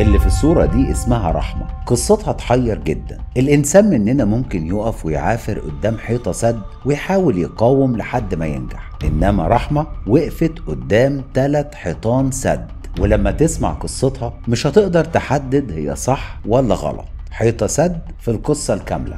اللي في الصورة دي اسمها رحمة قصتها تحير جدا الإنسان مننا ممكن يقف ويعافر قدام حيطة سد ويحاول يقاوم لحد ما ينجح إنما رحمة وقفت قدام ثلاث حيطان سد ولما تسمع قصتها مش هتقدر تحدد هي صح ولا غلط حيطة سد في القصة الكاملة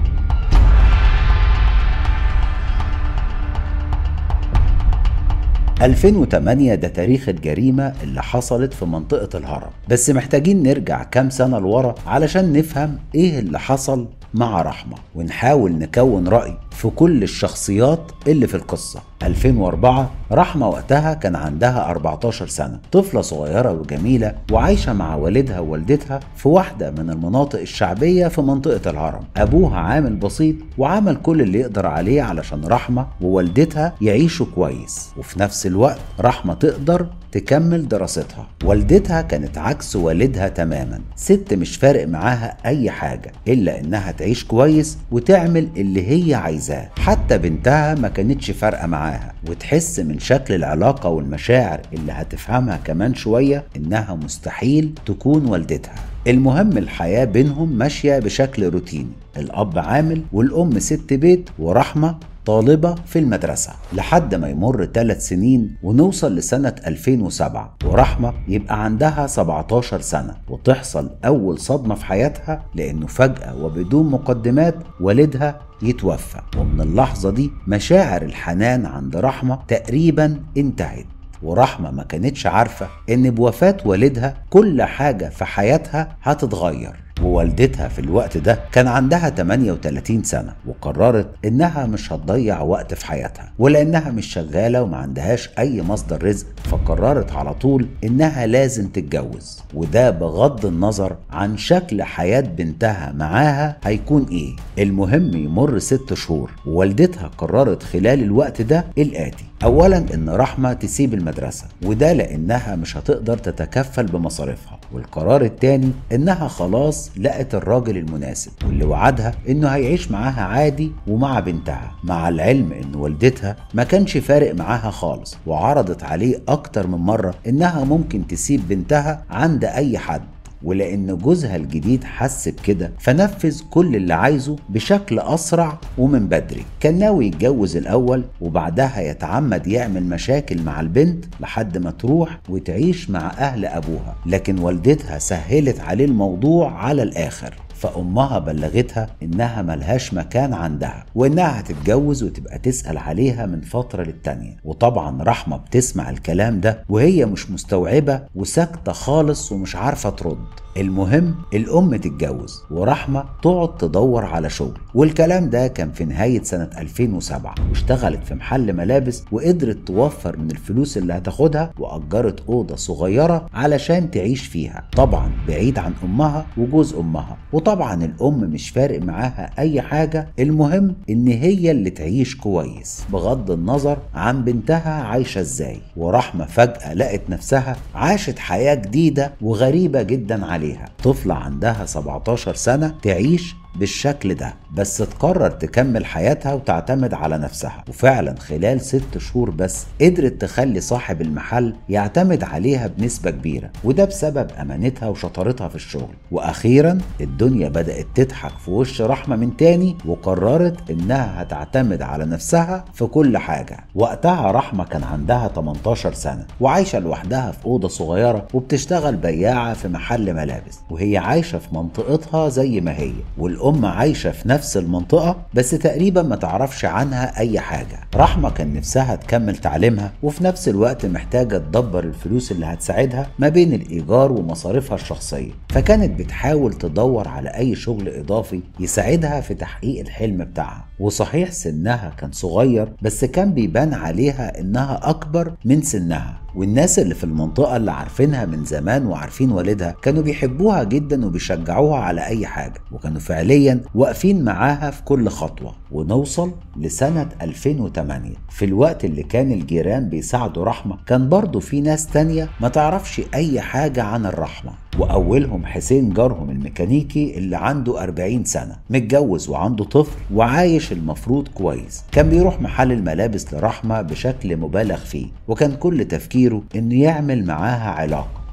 2008 ده تاريخ الجريمة اللي حصلت في منطقة الهرم بس محتاجين نرجع كام سنة لورا علشان نفهم ايه اللي حصل مع رحمة ونحاول نكون رأي في كل الشخصيات اللي في القصة 2004 رحمة وقتها كان عندها 14 سنة طفلة صغيرة وجميلة وعايشة مع والدها ووالدتها في واحدة من المناطق الشعبية في منطقة الهرم أبوها عامل بسيط وعمل كل اللي يقدر عليه علشان رحمة ووالدتها يعيشوا كويس وفي نفس الوقت رحمة تقدر تكمل دراستها والدتها كانت عكس والدها تماما ست مش فارق معاها اي حاجة الا انها تعيش كويس وتعمل اللي هي عايزاه حتى بنتها ما كانتش فارقة معاها وتحس من شكل العلاقة والمشاعر اللي هتفهمها كمان شوية انها مستحيل تكون والدتها المهم الحياة بينهم ماشية بشكل روتيني الأب عامل والأم ست بيت ورحمة طالبة في المدرسة لحد ما يمر ثلاث سنين ونوصل لسنة 2007 ورحمة يبقى عندها 17 سنة وتحصل أول صدمة في حياتها لأنه فجأة وبدون مقدمات والدها يتوفى ومن اللحظة دي مشاعر الحنان عند رحمة تقريبا انتهت ورحمة ما كانتش عارفة إن بوفاة والدها كل حاجة في حياتها هتتغير ووالدتها في الوقت ده كان عندها 38 سنة وقررت إنها مش هتضيع وقت في حياتها ولأنها مش شغالة وما عندهاش أي مصدر رزق فقررت على طول إنها لازم تتجوز وده بغض النظر عن شكل حياة بنتها معاها هيكون إيه المهم يمر ست شهور ووالدتها قررت خلال الوقت ده الآتي اولا ان رحمه تسيب المدرسه وده لانها مش هتقدر تتكفل بمصاريفها والقرار التاني انها خلاص لقت الراجل المناسب واللي وعدها انه هيعيش معاها عادي ومع بنتها مع العلم ان والدتها ما كانش فارق معاها خالص وعرضت عليه اكتر من مره انها ممكن تسيب بنتها عند اي حد ولأن جوزها الجديد حس بكده فنفذ كل اللي عايزه بشكل أسرع ومن بدري كان ناوي يتجوز الأول وبعدها يتعمد يعمل مشاكل مع البنت لحد ما تروح وتعيش مع أهل أبوها لكن والدتها سهلت عليه الموضوع على الآخر فأمها بلغتها إنها ملهاش مكان عندها وإنها هتتجوز وتبقى تسأل عليها من فترة للتانية وطبعا رحمة بتسمع الكلام ده وهي مش مستوعبة وساكتة خالص ومش عارفة ترد المهم الأم تتجوز ورحمة تقعد تدور على شغل والكلام ده كان في نهاية سنة 2007 واشتغلت في محل ملابس وقدرت توفر من الفلوس اللي هتاخدها وأجرت أوضة صغيرة علشان تعيش فيها طبعا بعيد عن أمها وجوز أمها وطبعا الأم مش فارق معاها أي حاجة المهم إن هي اللي تعيش كويس بغض النظر عن بنتها عايشة إزاي ورحمة فجأة لقت نفسها عاشت حياة جديدة وغريبة جدا عليها طفلة عندها 17 سنة تعيش بالشكل ده بس تقرر تكمل حياتها وتعتمد على نفسها وفعلا خلال ست شهور بس قدرت تخلي صاحب المحل يعتمد عليها بنسبة كبيرة وده بسبب أمانتها وشطارتها في الشغل وأخيرا الدنيا بدأت تضحك في وش رحمة من تاني وقررت إنها هتعتمد على نفسها في كل حاجة وقتها رحمة كان عندها 18 سنة وعايشة لوحدها في أوضة صغيرة وبتشتغل بياعة في محل ملابس وهي عايشة في منطقتها زي ما هي والأم الأم عايشة في نفس المنطقة بس تقريبا ما تعرفش عنها أي حاجة رحمة كان نفسها تكمل تعليمها وفي نفس الوقت محتاجة تدبر الفلوس اللي هتساعدها ما بين الإيجار ومصاريفها الشخصية فكانت بتحاول تدور على أي شغل إضافي يساعدها في تحقيق الحلم بتاعها وصحيح سنها كان صغير بس كان بيبان عليها إنها أكبر من سنها والناس اللي في المنطقة اللي عارفينها من زمان وعارفين والدها كانوا بيحبوها جدا وبيشجعوها على أي حاجة وكانوا فعليا واقفين معاها في كل خطوة ونوصل لسنة 2008 في الوقت اللي كان الجيران بيساعدوا رحمة كان برضو في ناس تانية ما تعرفش أي حاجة عن الرحمة وأولهم حسين جارهم الميكانيكي اللي عنده 40 سنة متجوز وعنده طفل وعايش المفروض كويس كان بيروح محل الملابس لرحمة بشكل مبالغ فيه وكان كل تفكيره إنه يعمل معاها علاقة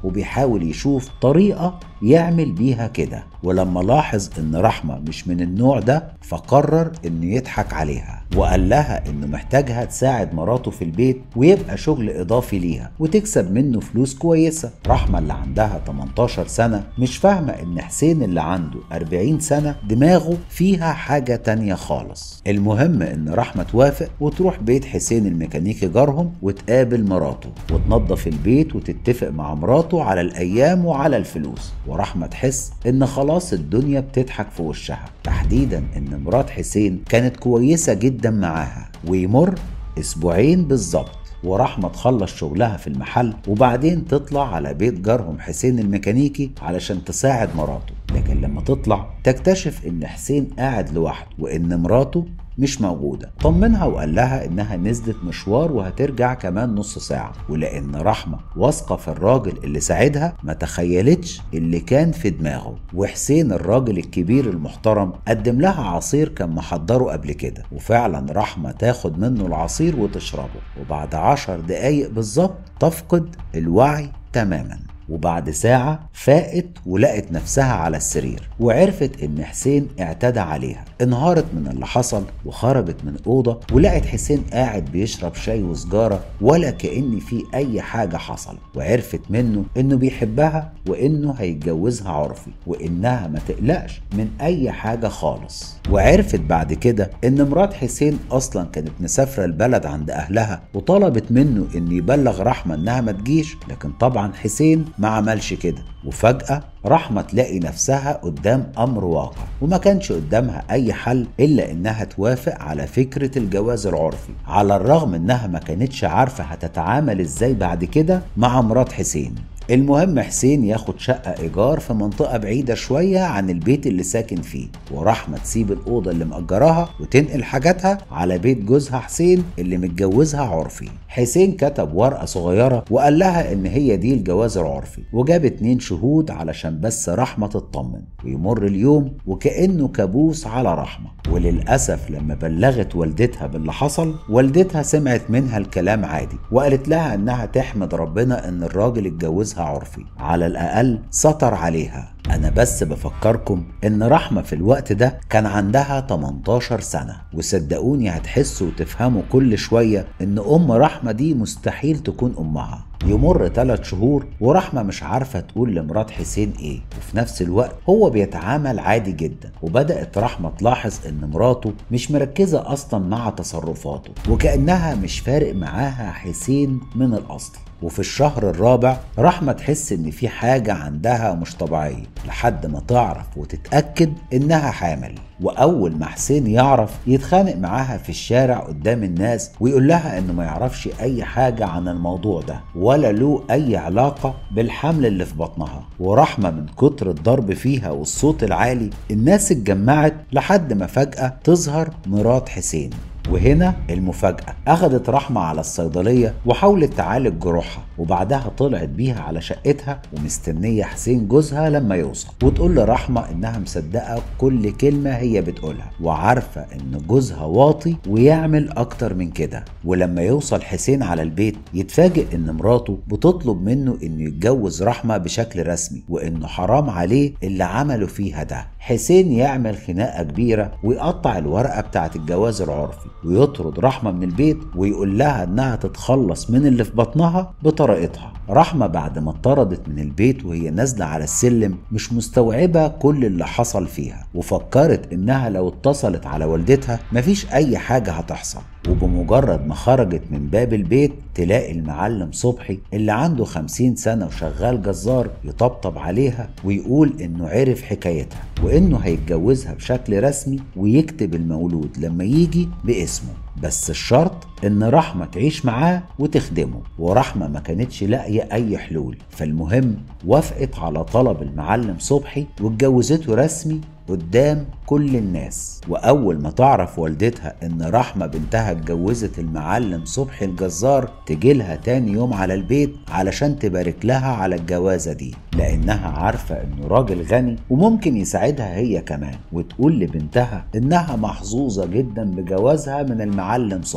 وبيحاول يشوف طريقة يعمل بيها كده ولما لاحظ ان رحمة مش من النوع ده فقرر انه يضحك عليها وقال لها انه محتاجها تساعد مراته في البيت ويبقى شغل اضافي ليها وتكسب منه فلوس كويسة رحمة اللي عندها 18 سنة مش فاهمة ان حسين اللي عنده 40 سنة دماغه فيها حاجة تانية خالص المهم ان رحمة توافق وتروح بيت حسين الميكانيكي جارهم وتقابل مراته وتنظف البيت وتتفق مع مراته على الايام وعلى الفلوس ورحمة تحس ان خلاص الدنيا بتضحك في وشها تحديدا ان مرات حسين كانت كويسة جدا معاها ويمر اسبوعين بالظبط ورحمة تخلص شغلها في المحل وبعدين تطلع على بيت جارهم حسين الميكانيكي علشان تساعد مراته لكن لما تطلع تكتشف ان حسين قاعد لوحده وان مراته مش موجودة طمنها وقال لها انها نزلت مشوار وهترجع كمان نص ساعة ولان رحمة واثقة في الراجل اللي ساعدها ما تخيلتش اللي كان في دماغه وحسين الراجل الكبير المحترم قدم لها عصير كان محضره قبل كده وفعلا رحمة تاخد منه العصير وتشربه وبعد عشر دقايق بالظبط تفقد الوعي تماما وبعد ساعة فاقت ولقت نفسها على السرير وعرفت ان حسين اعتدى عليها انهارت من اللي حصل وخرجت من الأوضة ولقت حسين قاعد بيشرب شاي وسجارة ولا كأن في أي حاجة حصل وعرفت منه انه بيحبها وانه هيتجوزها عرفي وانها ما تقلقش من أي حاجة خالص وعرفت بعد كده ان مرات حسين اصلا كانت مسافرة البلد عند اهلها وطلبت منه ان يبلغ رحمة انها ما تجيش لكن طبعا حسين ما عملش كده وفجأة رحمة تلاقي نفسها قدام أمر واقع وما كانش قدامها أي حل إلا إنها توافق على فكرة الجواز العرفي على الرغم إنها ما كانتش عارفة هتتعامل إزاي بعد كده مع مرات حسين المهم حسين ياخد شقة إيجار في منطقة بعيدة شوية عن البيت اللي ساكن فيه ورحمة تسيب الأوضة اللي مأجراها وتنقل حاجاتها على بيت جوزها حسين اللي متجوزها عرفي حسين كتب ورقة صغيرة وقال لها إن هي دي الجواز العرفي وجاب اتنين شهود علشان بس رحمة تطمن ويمر اليوم وكأنه كابوس على رحمة وللأسف لما بلغت والدتها باللي حصل والدتها سمعت منها الكلام عادي وقالت لها إنها تحمد ربنا إن الراجل اتجوزها عرفي على الأقل سطر عليها أنا بس بفكركم إن رحمة في الوقت ده كان عندها 18 سنة وصدقوني هتحسوا وتفهموا كل شوية إن أم رحمة دي مستحيل تكون أمها يمر ثلاث شهور ورحمة مش عارفة تقول لمرات حسين ايه وفي نفس الوقت هو بيتعامل عادي جدا وبدأت رحمة تلاحظ ان مراته مش مركزة اصلا مع تصرفاته وكأنها مش فارق معاها حسين من الاصل وفي الشهر الرابع رحمة تحس ان في حاجة عندها مش طبيعية لحد ما تعرف وتتأكد انها حامل واول ما حسين يعرف يتخانق معاها في الشارع قدام الناس ويقول لها انه ما يعرفش اي حاجة عن الموضوع ده ولا له اي علاقة بالحمل اللي في بطنها ورحمة من كتر الضرب فيها والصوت العالي الناس اتجمعت لحد ما فجأة تظهر مرات حسين وهنا المفاجأة أخدت رحمة على الصيدلية وحاولت تعالج جروحها وبعدها طلعت بيها على شقتها ومستنية حسين جوزها لما يوصل وتقول لرحمة إنها مصدقة كل كلمة هي بتقولها وعارفة إن جوزها واطي ويعمل أكتر من كده ولما يوصل حسين على البيت يتفاجئ إن مراته بتطلب منه إنه يتجوز رحمة بشكل رسمي وإنه حرام عليه اللي عمله فيها ده حسين يعمل خناقة كبيرة ويقطع الورقة بتاعت الجواز العرفي ويطرد رحمة من البيت ويقول لها انها تتخلص من اللي في بطنها بطريقتها رحمة بعد ما اتطردت من البيت وهي نازلة على السلم مش مستوعبة كل اللي حصل فيها وفكرت انها لو اتصلت على والدتها مفيش اي حاجة هتحصل وبمجرد ما خرجت من باب البيت تلاقي المعلم صبحي اللي عنده خمسين سنة وشغال جزار يطبطب عليها ويقول انه عرف حكايتها وانه هيتجوزها بشكل رسمي ويكتب المولود لما يجي باسمه بس الشرط ان رحمة تعيش معاه وتخدمه ورحمة ما كانتش لاقية اي حلول فالمهم وافقت على طلب المعلم صبحي واتجوزته رسمي قدام كل الناس واول ما تعرف والدتها ان رحمة بنتها اتجوزت المعلم صبحي الجزار تجيلها تاني يوم على البيت علشان تبارك لها على الجوازة دي لانها عارفة انه راجل غني وممكن يساعدها هي كمان وتقول لبنتها انها محظوظة جدا بجوازها من المعلم صبحي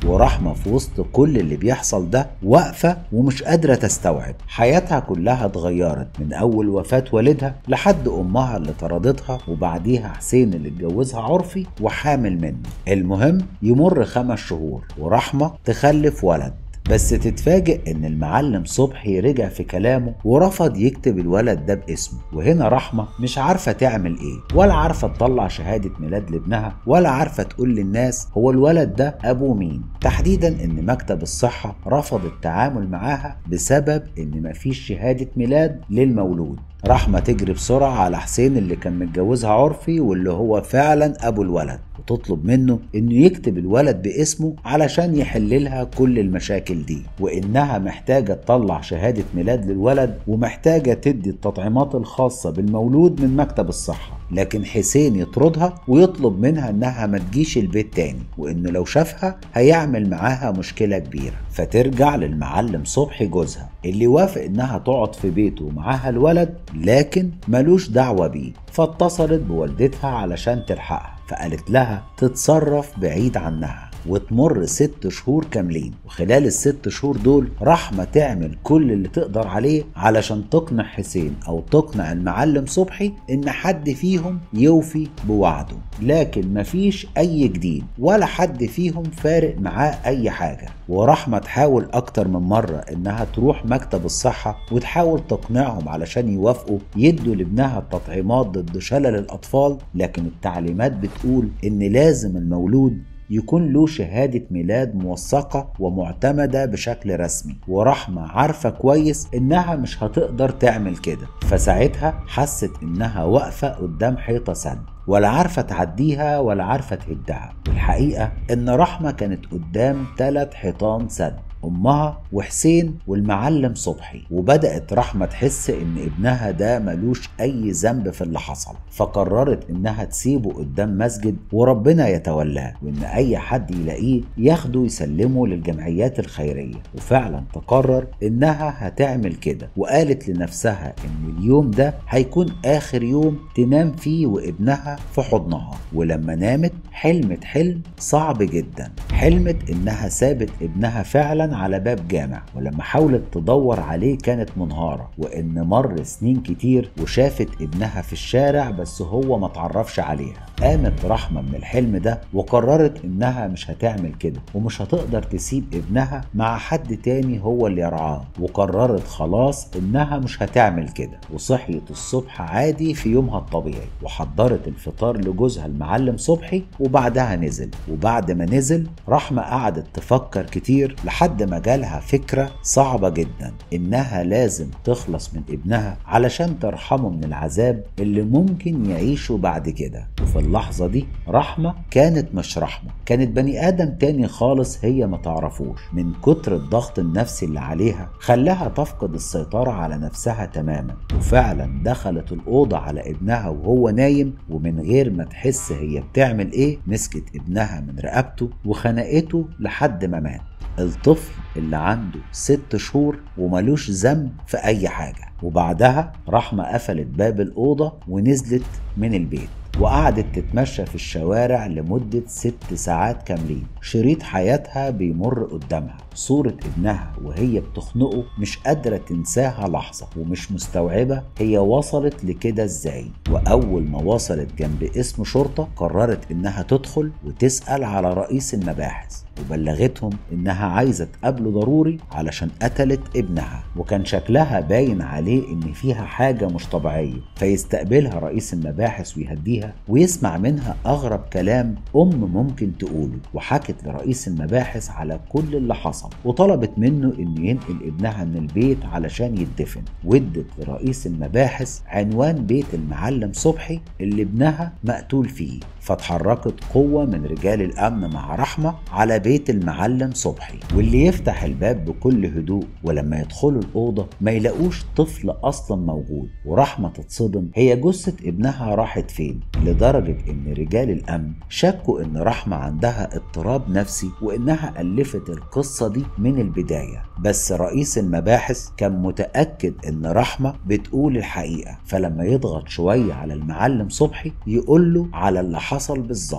ورحمة في وسط كل اللي بيحصل ده واقفة ومش قادرة تستوعب حياتها كلها اتغيرت من أول وفاة والدها لحد أمها اللي طردتها وبعديها حسين اللي اتجوزها عرفي وحامل منه المهم يمر خمس شهور ورحمة تخلف ولد بس تتفاجئ ان المعلم صبحي رجع في كلامه ورفض يكتب الولد ده باسمه وهنا رحمة مش عارفة تعمل ايه ولا عارفة تطلع شهادة ميلاد لابنها ولا عارفة تقول للناس هو الولد ده ابوه مين تحديدا ان مكتب الصحة رفض التعامل معاها بسبب ان مفيش شهادة ميلاد للمولود رحمة تجري بسرعة على حسين اللي كان متجوزها عرفي واللي هو فعلا أبو الولد وتطلب منه إنه يكتب الولد باسمه علشان يحللها كل المشاكل دي وإنها محتاجة تطلع شهادة ميلاد للولد ومحتاجة تدي التطعيمات الخاصة بالمولود من مكتب الصحة لكن حسين يطردها ويطلب منها انها ما تجيش البيت تاني وانه لو شافها هيعمل معاها مشكله كبيره فترجع للمعلم صبحي جوزها اللي وافق انها تقعد في بيته ومعاها الولد لكن ملوش دعوه بيه فاتصلت بوالدتها علشان تلحقها فقالت لها تتصرف بعيد عنها وتمر ست شهور كاملين وخلال الست شهور دول رحمة تعمل كل اللي تقدر عليه علشان تقنع حسين أو تقنع المعلم صبحي إن حد فيهم يوفي بوعده لكن مفيش أي جديد ولا حد فيهم فارق معاه أي حاجة ورحمة تحاول أكتر من مرة إنها تروح مكتب الصحة وتحاول تقنعهم علشان يوافقوا يدوا لابنها التطعيمات ضد شلل الأطفال لكن التعليمات بتقول إن لازم المولود يكون له شهادة ميلاد موثقة ومعتمدة بشكل رسمي ورحمة عارفة كويس إنها مش هتقدر تعمل كده فساعتها حست إنها واقفة قدام حيطة سد ولا عارفة تعديها ولا عارفة تهدها والحقيقة إن رحمة كانت قدام ثلاث حيطان سد أمها وحسين والمعلم صبحي وبدأت رحمة تحس إن ابنها ده ملوش أي ذنب في اللي حصل فقررت إنها تسيبه قدام مسجد وربنا يتولاه وإن أي حد يلاقيه ياخده يسلمه للجمعيات الخيرية وفعلا تقرر إنها هتعمل كده وقالت لنفسها إن اليوم ده هيكون آخر يوم تنام فيه وابنها في حضنها ولما نامت حلمت حلم صعب جدا حلمت إنها سابت ابنها فعلا على باب جامع ولما حاولت تدور عليه كانت منهارة وإن مر سنين كتير وشافت ابنها في الشارع بس هو ما تعرفش عليها قامت رحمة من الحلم ده وقررت إنها مش هتعمل كده ومش هتقدر تسيب ابنها مع حد تاني هو اللي يرعاه وقررت خلاص إنها مش هتعمل كده وصحيت الصبح عادي في يومها الطبيعي وحضرت الفطار لجوزها المعلم صبحي وبعدها نزل وبعد ما نزل رحمة قعدت تفكر كتير لحد ما جالها فكرة صعبة جدا إنها لازم تخلص من ابنها علشان ترحمه من العذاب اللي ممكن يعيشه بعد كده وفي اللحظة دي رحمة كانت مش رحمة كانت بني آدم تاني خالص هي ما تعرفوش من كتر الضغط النفسي اللي عليها خلاها تفقد السيطرة على نفسها تماما وفعلا دخلت الأوضة على ابنها وهو نايم ومن غير ما تحس هي بتعمل ايه مسكت ابنها من رقبته وخنقته لحد ما مات الطفل اللي عنده ست شهور وملوش ذنب في أي حاجة وبعدها رحمة قفلت باب الأوضة ونزلت من البيت وقعدت تتمشى في الشوارع لمدة ست ساعات كاملين شريط حياتها بيمر قدامها صورة ابنها وهي بتخنقه مش قادرة تنساها لحظة ومش مستوعبة هي وصلت لكده ازاي وأول ما وصلت جنب اسم شرطة قررت إنها تدخل وتسأل على رئيس المباحث وبلغتهم إنها عايزة تقابله ضروري علشان قتلت ابنها وكان شكلها باين عليه إن فيها حاجة مش طبيعية فيستقبلها رئيس المباحث ويهديها ويسمع منها أغرب كلام أم ممكن تقوله وحكت لرئيس المباحث على كل اللي حصل وطلبت منه إنه ينقل ابنها من البيت علشان يدفن وادت لرئيس المباحث عنوان بيت المعلم صبحي اللي ابنها مقتول فيه فاتحركت قوة من رجال الأمن مع رحمة على بيت المعلم صبحي واللي يفتح الباب بكل هدوء ولما يدخلوا الأوضة ما يلاقوش طفل أصلا موجود ورحمة تتصدم هي جثة ابنها راحت فين لدرجة إن رجال الأمن شكوا إن رحمة عندها اضطراب نفسي وإنها ألفت القصة دي من البداية بس رئيس المباحث كان متأكد إن رحمة بتقول الحقيقة فلما يضغط شوية على المعلم صبحي يقول له على اللي حصل بالظبط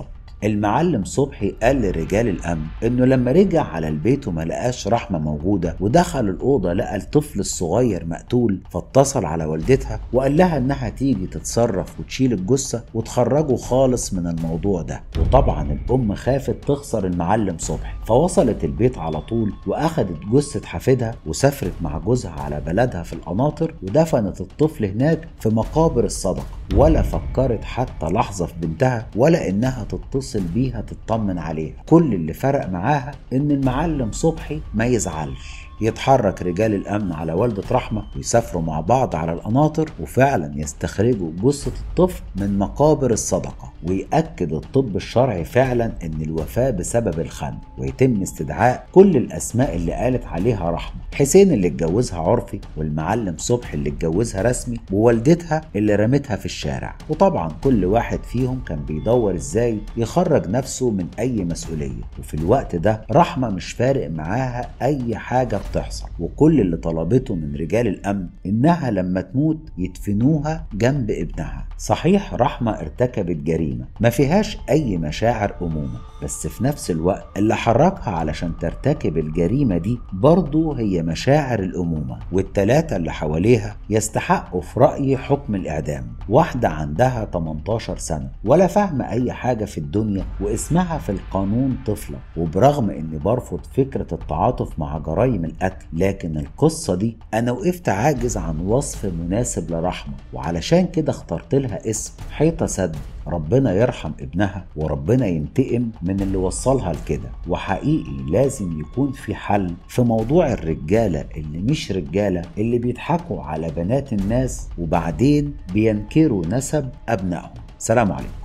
المعلم صبحي قال لرجال الامن انه لما رجع على البيت وما لقاش رحمه موجوده ودخل الاوضه لقى الطفل الصغير مقتول فاتصل على والدتها وقال لها انها تيجي تتصرف وتشيل الجثه وتخرجه خالص من الموضوع ده وطبعا الام خافت تخسر المعلم صبحي فوصلت البيت على طول واخدت جثه حفيدها وسافرت مع جوزها على بلدها في القناطر ودفنت الطفل هناك في مقابر الصدقه ولا فكرت حتى لحظه في بنتها ولا انها تتصل بيها تطمن عليها كل اللي فرق معاها ان المعلم صبحي ما يزعلش يتحرك رجال الامن على والده رحمه ويسافروا مع بعض على القناطر وفعلا يستخرجوا جثه الطفل من مقابر الصدقه ويأكد الطب الشرعي فعلا ان الوفاه بسبب الخنق ويتم استدعاء كل الاسماء اللي قالت عليها رحمه حسين اللي اتجوزها عرفي والمعلم صبحي اللي اتجوزها رسمي ووالدتها اللي رمتها في الشارع وطبعا كل واحد فيهم كان بيدور ازاي يخرج نفسه من اي مسؤوليه وفي الوقت ده رحمه مش فارق معاها اي حاجه بتحصل وكل اللي طلبته من رجال الامن انها لما تموت يدفنوها جنب ابنها صحيح رحمه ارتكبت جريمه ما فيهاش اي مشاعر امومه بس في نفس الوقت اللي حركها علشان ترتكب الجريمه دي برضه هي مشاعر الامومه والتلاته اللي حواليها يستحقوا في رايي حكم الاعدام واحده عندها 18 سنه ولا فاهمه اي حاجه في الدنيا واسمها في القانون طفله وبرغم اني برفض فكره التعاطف مع جرائم القتل لكن القصه دي انا وقفت عاجز عن وصف مناسب لرحمه وعلشان كده اخترت لها اسم حيطه سد ربنا يرحم ابنها وربنا ينتقم من اللي وصلها لكده وحقيقي لازم يكون في حل في موضوع الرجاله اللي مش رجاله اللي بيضحكوا على بنات الناس وبعدين بينكروا نسب ابنائهم سلام عليكم